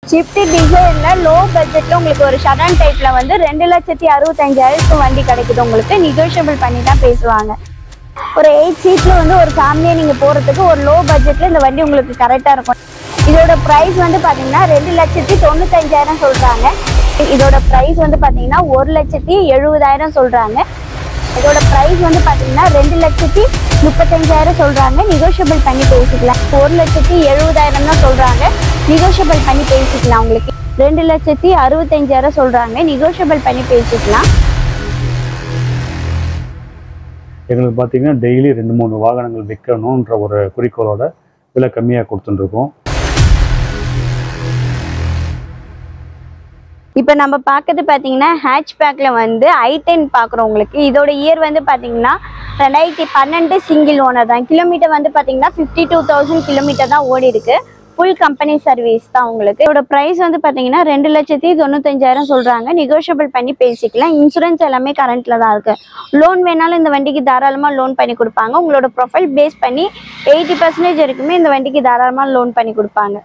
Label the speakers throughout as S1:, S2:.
S1: shift டிசைனில் low பட்ஜெட்டில் உங்களுக்கு ஒரு ஷடன் டைப்பில் வந்து ரெண்டு லட்சத்தி அறுபத்தஞ்சாயிரத்துக்கு வண்டி கிடைக்குது உங்களுக்கு நெகோஷியபிள் பண்ணி தான் பேசுவாங்க ஒரு எயிட் சீட்டில் வந்து ஒரு ஃபேமிலியை நீங்கள் போகிறதுக்கு ஒரு லோ பட்ஜெட்டில் இந்த வண்டி உங்களுக்கு கரெக்டாக இருக்கும் இதோட ப்ரைஸ் வந்து பார்த்தீங்கன்னா ரெண்டு லட்சத்தி தொண்ணூத்தஞ்சாயிரம் சொல்கிறாங்க இதோட ப்ரைஸ் வந்து பார்த்தீங்கன்னா ஒரு லட்சத்தி எழுபதாயிரம் சொல்கிறாங்க இதோட ப்ரைஸ் வந்து பார்த்தீங்கன்னா ரெண்டு லட்சத்தி முப்பத்தஞ்சாயிரம் சொல்கிறாங்க நெகோஷியபிள் பண்ணி பேசிக்கலாம் ஒரு லட்சத்தி எழுபதாயிரம் தான் சொல்கிறாங்க நெகோஷியபிள் பண்ணி பேசிக்கலாம் உங்களுக்கு ரெண்டு லட்சத்தி அறுபத்தஞ்சாயிரம் சொல்கிறாங்க நெகோஷியபிள் பண்ணி பேசிக்கலாம்
S2: எங்களுக்கு பார்த்தீங்கன்னா டெய்லி ரெண்டு மூணு வாகனங்கள் விற்கணுன்ற ஒரு குறிக்கோளோட விலை கம்மியாக கொடுத்துட்டுருக்கோம்
S1: இப்போ நம்ம பார்க்கறது பார்த்தீங்கன்னா ஹேட்ச்பேக்கில் வந்து ஐ டென் பார்க்குறோம் உங்களுக்கு இதோட இயர் வந்து பார்த்தீங்கன்னா ரெண்டாயிரத்தி பன்னெண்டு சிங்கிள் ஓனர் தான் கிலோமீட்டர் வந்து பார்த்தீங்கன்னா ஃபிஃப்டி டூ தௌசண்ட் கிலோமீட்டர் தான் ஓடி இருக்கு ஃபுல் கம்பெனி சர்வீஸ் தான் உங்களுக்கு இதோட ப்ரைஸ் வந்து பார்த்தீங்கன்னா ரெண்டு லட்சத்தி தொண்ணூத்தஞ்சாயிரம் சொல்கிறாங்க நெகோஷியபிள் பண்ணி பேசிக்கலாம் இன்சூரன்ஸ் எல்லாமே கரண்ட்டில் தான் இருக்குது லோன் வேணாலும் இந்த வண்டிக்கு தாராளமாக லோன் பண்ணி கொடுப்பாங்க உங்களோட ப்ரொஃபைல் பேஸ் பண்ணி எயிட்டி பர்சன்டேஜ் வரைக்குமே இந்த வண்டிக்கு தாராளமாக லோன் பண்ணி கொடுப்பாங்க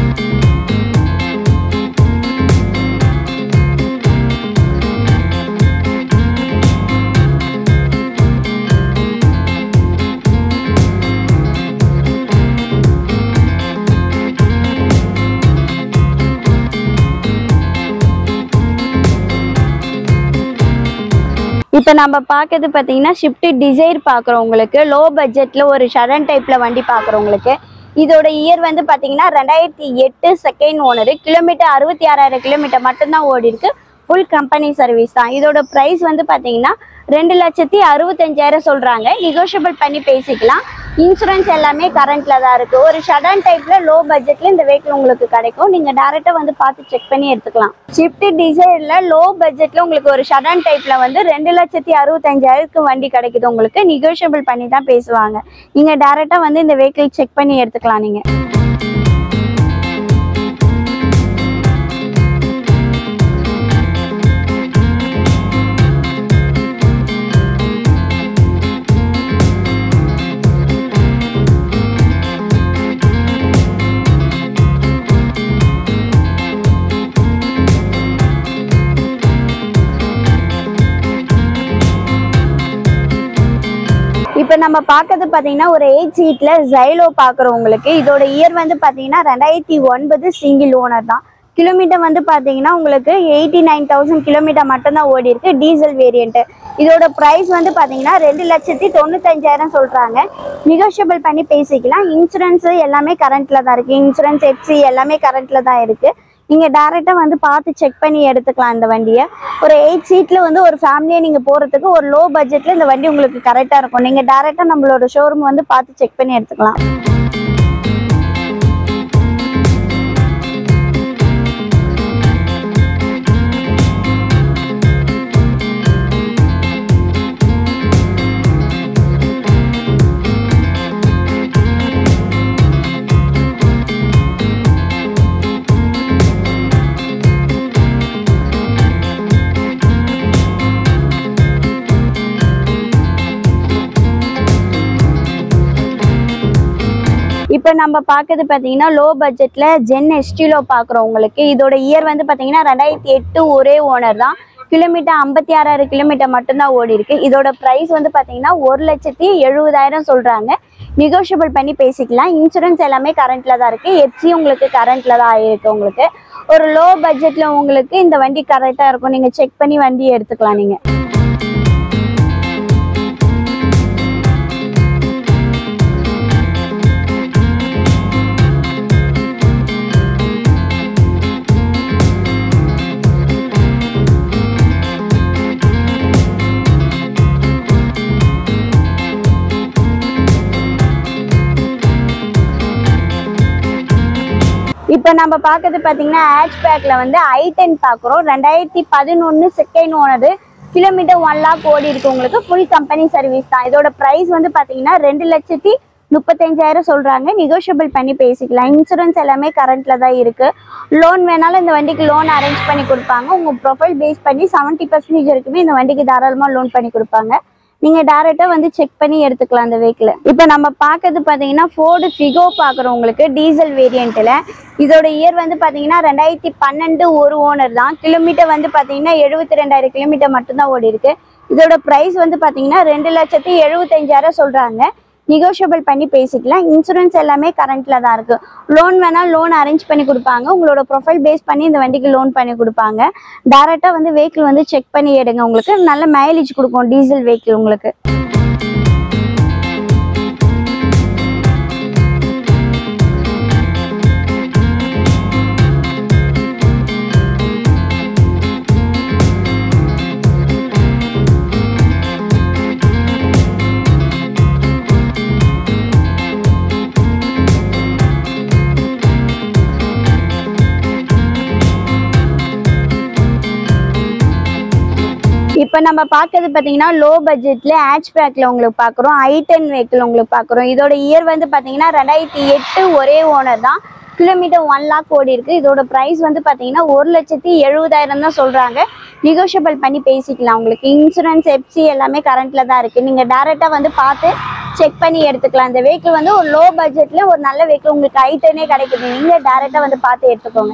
S1: இப்போ நம்ம பார்க்கறது பார்த்தீங்கன்னா ஷிஃப்ட் டிசைர் பார்க்குறோம் உங்களுக்கு லோ பட்ஜெட்டில் ஒரு ஷடன் டைப்பில் வண்டி பார்க்குறோம் உங்களுக்கு இதோட இயர் வந்து பார்த்தீங்கன்னா ரெண்டாயிரத்தி எட்டு செகண்ட் ஓனரு கிலோமீட்டர் அறுபத்தி ஆறாயிரம் கிலோமீட்டர் மட்டும்தான் ஓடி இருக்கு ஃபுல் கம்பெனி சர்வீஸ் தான் இதோட ப்ரைஸ் வந்து பார்த்தீங்கன்னா ரெண்டு லட்சத்தி அறுபத்தஞ்சாயிரம் சொல்கிறாங்க நெகோஷியபிள் பண்ணி பேசிக்கலாம் இன்சூரன்ஸ் எல்லாமே கரண்ட்டில் தான் இருக்குது ஒரு ஷடன் டைப்பில் லோ பட்ஜெட்டில் இந்த வெஹிக்கிள் உங்களுக்கு கிடைக்கும் நீங்கள் டேரெக்டாக வந்து பார்த்து செக் பண்ணி எடுத்துக்கலாம் ஷிஃப்ட் டிசைனில் லோ பட்ஜெட்டில் உங்களுக்கு ஒரு ஷடன் டைப்பில் வந்து ரெண்டு லட்சத்தி அறுபத்தஞ்சாயிரத்துக்கு வண்டி கிடைக்குது உங்களுக்கு நெகோஷியபிள் பண்ணி தான் பேசுவாங்க நீங்கள் டேரெக்டாக வந்து இந்த வெஹிக்கிள் செக் பண்ணி எடுத்துக்கலாம் நீங்கள் இப்போ நம்ம பார்க்கறது பார்த்தீங்கன்னா ஒரு எயிட் சீட்டில் ஜைலோ பார்க்குறோம் உங்களுக்கு இதோட இயர் வந்து பார்த்தீங்கன்னா ரெண்டாயிரத்தி ஒன்பது சிங்கிள் ஓனர் தான் கிலோமீட்டர் வந்து பார்த்தீங்கன்னா உங்களுக்கு எயிட்டி நைன் தௌசண்ட் கிலோமீட்டர் மட்டும்தான் ஓடி இருக்கு டீசல் வேரியண்ட்டு இதோட ப்ரைஸ் வந்து பார்த்தீங்கன்னா ரெண்டு லட்சத்தி தொண்ணூத்தஞ்சாயிரம் சொல்கிறாங்க நெகோஷியபிள் பண்ணி பேசிக்கலாம் இன்சூரன்ஸு எல்லாமே கரண்ட்டில் தான் இருக்குது இன்சூரன்ஸ் எஃப்சி எல்லாமே கரண்ட்டில் தான் இருக்குது நீங்கள் டேரெக்டாக வந்து பார்த்து செக் பண்ணி எடுத்துக்கலாம் இந்த வண்டியை ஒரு எயிட் சீட்டில் வந்து ஒரு ஃபேமிலியை நீங்கள் போகிறதுக்கு ஒரு லோ பட்ஜெட்டில் இந்த வண்டி உங்களுக்கு கரெக்டாக இருக்கும் நீங்கள் டேரெக்டாக நம்மளோட ஷோரூம் வந்து பார்த்து செக் பண்ணி எடுத்துக்கலாம் இப்போ நம்ம பார்க்கறது பார்த்தீங்கன்னா லோ பட்ஜெட்டில் ஜென் எஸ்டிலோ பார்க்குறோம் உங்களுக்கு இதோட இயர் வந்து பார்த்தீங்கன்னா ரெண்டாயிரத்தி எட்டு ஒரே ஓனர் தான் கிலோமீட்டர் ஐம்பத்தி ஆறாயிரம் கிலோமீட்டர் மட்டும்தான் ஓடி இருக்கு இதோட ப்ரைஸ் வந்து பார்த்தீங்கன்னா ஒரு லட்சத்தி எழுபதாயிரம் சொல்கிறாங்க நெகோஷியபிள் பண்ணி பேசிக்கலாம் இன்சூரன்ஸ் எல்லாமே கரண்ட்டில் தான் இருக்குது எஃப்சி உங்களுக்கு கரண்ட்டில் தான் ஆகிருக்கு உங்களுக்கு ஒரு லோ பட்ஜெட்டில் உங்களுக்கு இந்த வண்டி கரெக்டாக இருக்கும் நீங்கள் செக் பண்ணி வண்டி எடுத்துக்கலாம் நீங்கள் இப்போ நம்ம பார்க்கறது பார்த்தீங்கன்னா ஹேட்ச்பேக்கில் வந்து ஐ டென் பார்க்குறோம் ரெண்டாயிரத்தி பதினொன்று second owner kilometre one lakh ஓடி இருக்கு உங்களுக்கு ஃபுல் கம்பெனி சர்வீஸ் தான் இதோட ப்ரைஸ் வந்து பார்த்தீங்கன்னா ரெண்டு லட்சத்தி முப்பத்தஞ்சாயிரம் சொல்கிறாங்க நெகோஷியபிள் பண்ணி பேசிக்கலாம் இன்சூரன்ஸ் எல்லாமே கரண்ட்டில் தான் இருக்குது லோன் வேணாலும் இந்த வண்டிக்கு லோன் அரேஞ்ச் பண்ணி கொடுப்பாங்க உங்கள் ப்ரொஃபைல் பேஸ் பண்ணி செவன்ட்டி பர்சன்டேஜ் வரைக்குமே இந்த வண்டிக்கு தாராளமாக லோன் பண்ணி கொடுப்பாங்க நீங்க டைரக்டா வந்து செக் பண்ணி எடுத்துக்கலாம் அந்த வெஹிக்கிள் இப்போ நம்ம பார்க்கறது பாத்தீங்கன்னா ஃபோர்டு ஃபிகோ பார்க்குறவங்களுக்கு டீசல் வேரியண்ட்ல இதோட இயர் வந்து பாத்தீங்கன்னா ரெண்டாயிரத்தி பன்னெண்டு ஒரு ஓனர் தான் கிலோமீட்டர் வந்து பாத்தீங்கன்னா எழுபத்தி ரெண்டாயிரம் கிலோமீட்டர் மட்டும்தான் ஓடி இருக்கு இதோட பிரைஸ் வந்து பாத்தீங்கன்னா ரெண்டு லட்சத்தி எழுபத்தஞ்சாயிரம் சொல்றாங்க நெகோஷியபிள் பண்ணி பேசிக்கலாம் இன்சூரன்ஸ் எல்லாமே கரண்ட்ல தான் இருக்கு லோன் வேணா லோன் அரேஞ்ச் பண்ணி கொடுப்பாங்க உங்களோட ப்ரொஃபைல் பேஸ் பண்ணி இந்த வண்டிக்கு லோன் பண்ணி கொடுப்பாங்க டேரெக்டாக வந்து வெஹிக்கிள் வந்து செக் பண்ணி எடுங்க உங்களுக்கு நல்ல மைலேஜ் கொடுக்கும் டீசல் வெஹிக்கிள் உங்களுக்கு இப்போ நம்ம பார்க்கறது பார்த்தீங்கன்னா லோ பட்ஜெட்ல ஹேட்ச் பேக்ல உங்களுக்கு பார்க்குறோம் ஐ டென் வெஹிக்கிள் உங்களுக்கு பார்க்குறோம் இதோட இயர் வந்து பார்த்தீங்கன்னா ரெண்டாயிரத்தி எட்டு ஒரே ஓனர் தான் கிலோமீட்டர் ஒன் லாக் ஓடி இருக்கு இதோட ப்ரைஸ் வந்து பார்த்தீங்கன்னா ஒரு லட்சத்தி எழுபதாயிரம் தான் சொல்றாங்க நெகோஷியபிள் பண்ணி பேசிக்கலாம் உங்களுக்கு இன்சூரன்ஸ் எஃப்சி எல்லாமே கரண்ட்ல தான் இருக்கு நீங்க டேரெக்டாக வந்து பார்த்து செக் பண்ணி எடுத்துக்கலாம் இந்த வெஹிக்கிள் வந்து ஒரு லோ பட்ஜெட்ல ஒரு நல்ல வெஹிக்கிள் உங்களுக்கு ஐ டென்னே கிடைக்குது நீங்க டேரெக்டாக வந்து பார்த்து எடுத்துக்கோங்க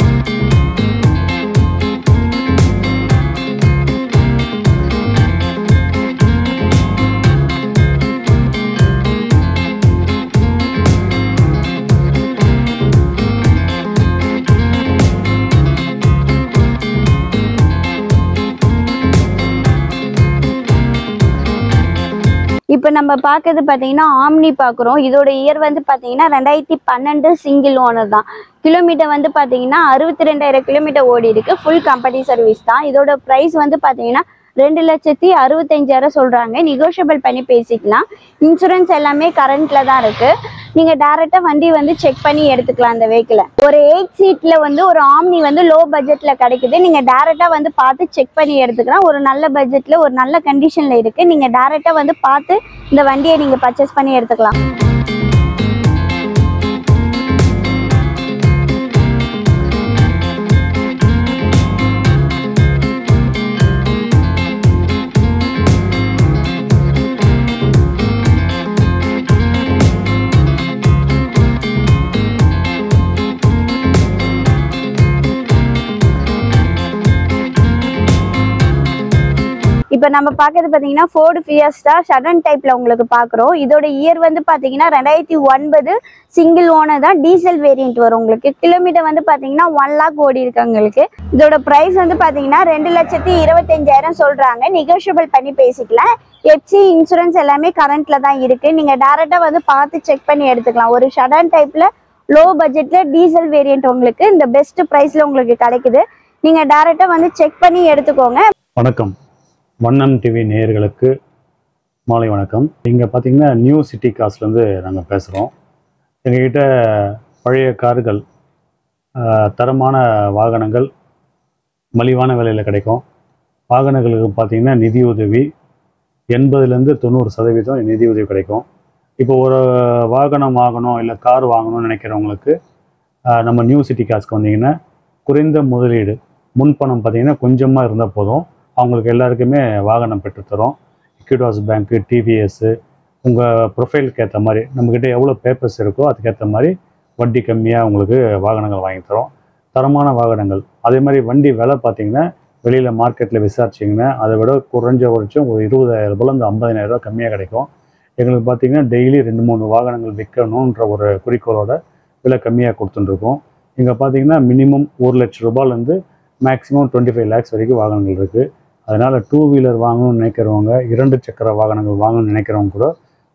S1: இப்போ நம்ம பார்க்கறது பார்த்தீங்கன்னா ஆம்னி பார்க்குறோம் இதோட இயர் வந்து பார்த்தீங்கன்னா ரெண்டாயிரத்தி பன்னெண்டு சிங்கிள் ஓனர் தான் கிலோமீட்டர் வந்து பார்த்தீங்கன்னா அறுபத்தி ரெண்டாயிரம் கிலோமீட்டர் ஓடி இருக்கு ஃபுல் கம்பெனி சர்வீஸ் தான் இதோட ப்ரைஸ் வந்து பார்த்தீங்கன்னா ரெண்டு லட்சத்தி அறுபத்தஞ்சாயிரம் சொல்கிறாங்க நெகோஷியபிள் பண்ணி பேசிக்கலாம் இன்சூரன்ஸ் எல்லாமே கரண்ட்ல தான் இருக்கு நீங்க டைரக்டா வண்டி வந்து செக் பண்ணி எடுத்துக்கலாம் அந்த வெஹிக்கிளை ஒரு எயிட் சீட்ல வந்து ஒரு ஆம்னி வந்து லோ பட்ஜெட்ல கிடைக்குது நீங்க டைரக்டா வந்து பார்த்து செக் பண்ணி எடுத்துக்கலாம் ஒரு நல்ல பட்ஜெட்ல ஒரு நல்ல கண்டிஷன்ல இருக்கு நீங்க டைரக்டா வந்து பார்த்து இந்த வண்டியை நீங்க பர்ச்சேஸ் பண்ணி எடுத்துக்கலாம் இப்போ நம்ம பார்க்கறது பார்த்தீங்கன்னா ஃபோர்டு ஃபியஸ்டா ஷடன் டைப்ல உங்களுக்கு பார்க்குறோம் இதோட இயர் வந்து பார்த்தீங்கன்னா ரெண்டாயிரத்தி ஒன்பது சிங்கிள் ஓனர் தான் டீசல் வேரியன்ட் வரும் உங்களுக்கு கிலோமீட்டர் வந்து பார்த்தீங்கன்னா ஒன் லாக் ஓடி இருக்கு உங்களுக்கு இதோட ப்ரைஸ் வந்து பார்த்தீங்கன்னா ரெண்டு லட்சத்தி இருபத்தஞ்சாயிரம் சொல்றாங்க நெகோஷியபிள் பண்ணி பேசிக்கலாம் எஃப்சி இன்சூரன்ஸ் எல்லாமே கரண்ட்ல தான் இருக்கு நீங்க டேரக்டா வந்து பார்த்து செக் பண்ணி எடுத்துக்கலாம் ஒரு ஷடன் டைப்ல லோ பட்ஜெட்ல டீசல் வேரியன்ட் உங்களுக்கு இந்த பெஸ்ட் ப்ரைஸ்ல உங்களுக்கு கிடைக்குது நீங்க டேரக்டா வந்து செக் பண்ணி எடுத்துக்கோங்க
S2: வணக்கம் வண்ணம் டிவி நேயர்களுக்கு மாலை வணக்கம் இங்கே பார்த்தீங்கன்னா நியூ சிட்டி காஸ்ட்லேருந்து நாங்கள் பேசுகிறோம் எங்ககிட்ட பழைய கார்கள் ஆஹ், தரமான வாகனங்கள் மலிவான விலையில் கிடைக்கும் வாகனங்களுக்கு பார்த்தீங்கன்னா நிதியுதவி எண்பதுலேருந்து தொண்ணூறு சதவீதம் நிதியுதவி கிடைக்கும் இப்போ ஒரு வாகனம் வாங்கணும் இல்லை கார் வாங்கணும்னு நினைக்கிறவங்களுக்கு ஆஹ், நம்ம நியூ சிட்டி காஸ்க்கு வந்தீங்கன்னா குறைந்த முதலீடு முன்பணம் பார்த்தீங்கன்னா கொஞ்சமாக இருந்தால் போதும் அவங்களுக்கு எல்லாருக்குமே வாகனம் பெற்றுத்தரோம் இக்விடாஸ் பேங்க்கு டிவிஎஸ்ஸு உங்கள் ப்ரொஃபைலுக்கு ஏற்ற மாதிரி நம்மக்கிட்ட எவ்வளோ பேப்பர்ஸ் இருக்கோ அதுக்கேற்ற மாதிரி வட்டி கம்மியாக உங்களுக்கு வாகனங்கள் வாங்கி தரோம் தரமான வாகனங்கள் அதே மாதிரி வண்டி விலை பார்த்தீங்கன்னா வெளியில் மார்க்கெட்டில் விசாரிச்சிங்கன்னா அதை விட குறைஞ்சபட்சம் ஒரு இருபதாயிரம் ரூபாயிலேருந்து ஐம்பதாயிரம் ரூபாய் கம்மியாக கிடைக்கும் எங்களுக்கு பார்த்தீங்கன்னா டெய்லி ரெண்டு மூணு வாகனங்கள் விற்கணுன்ற ஒரு குறிக்கோளோட விலை கம்மியாக கொடுத்துட்டுருக்கோம் இங்கே பார்த்தீங்கன்னா மினிமம் ஒரு லட்ச ரூபாயிலேருந்து மேக்ஸிமம் டுவெண்ட்டி ஃபைவ் லேக்ஸ் வரைக்கும் வாகனங்கள் இருக்குது அதனால் டூ வீலர் வாங்கணும்னு நினைக்கிறவங்க இரண்டு சக்கர வாகனங்கள் வாங்கணும்னு நினைக்கிறவங்க கூட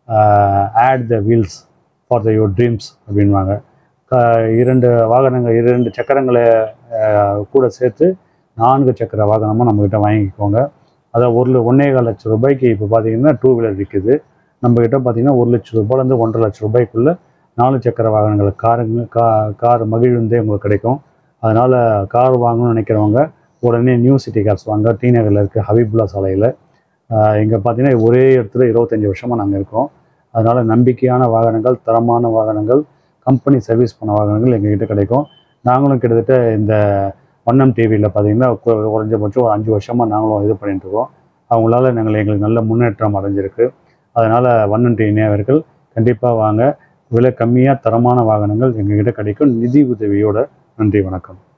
S2: add the wheels for the your dreams அப்படின்வாங்க க- இரண்டு வாகனங்கள் இரண்டு சக்கரங்களை ஆஹ், கூட சேர்த்து நான்கு சக்கர வாகனமாக நம்மக்கிட்ட வாங்கிக்கோங்க அதை ஒரு லட்ச- ஒன்னே கால் லட்சம் ரூபாய்க்கு இப்போ பார்த்தீங்கன்னா டூ வீலர் விற்குது நம்மக்கிட்ட பார்த்தீங்கன்னா ஒரு லட்ச ரூபாயிலேருந்து ஒன்றரை லட்ச ரூபாய்க்குள்ள நாலு சக்கர வாகனங்கள் காருங்க கா கார் மகிழுந்தே உங்களுக்கு கிடைக்கும் அதனால் கார் வாங்கணும்னு நினைக்கிறவங்க உடனே நியூ சிட்டி கார்ஸ் வாங்க டி நகரில் இருக்க ஹபீபுல்லா சாலையில் இங்கே பார்த்தீங்கன்னா ஒரே இடத்துல இருபத்தஞ்சி வருஷமாக நாங்கள் இருக்கோம் அதனால் நம்பிக்கையான வாகனங்கள் தரமான வாகனங்கள் கம்பெனி சர்வீஸ் பண்ண வாகனங்கள் எங்ககிட்ட கிடைக்கும் நாங்களும் கிட்டத்தட்ட இந்த வண்ணம் டிவியில் பார்த்தீங்கன்னா கு- குறைஞ்சபட்சம் ஒரு அஞ்சு வருஷமாக நாங்களும் இது பண்ணிட்டு இருக்கோம் அவங்களால நாங்கள் எங்களுக்கு நல்ல முன்னேற்றம் அடைஞ்சிருக்கு அதனால் வண்ணன் நேயர்கள் கண்டிப்பாக வாங்க விலை கம்மியாக தரமான வாகனங்கள் எங்ககிட்ட கிடைக்கும் நிதி உதவியோட நன்றி வணக்கம்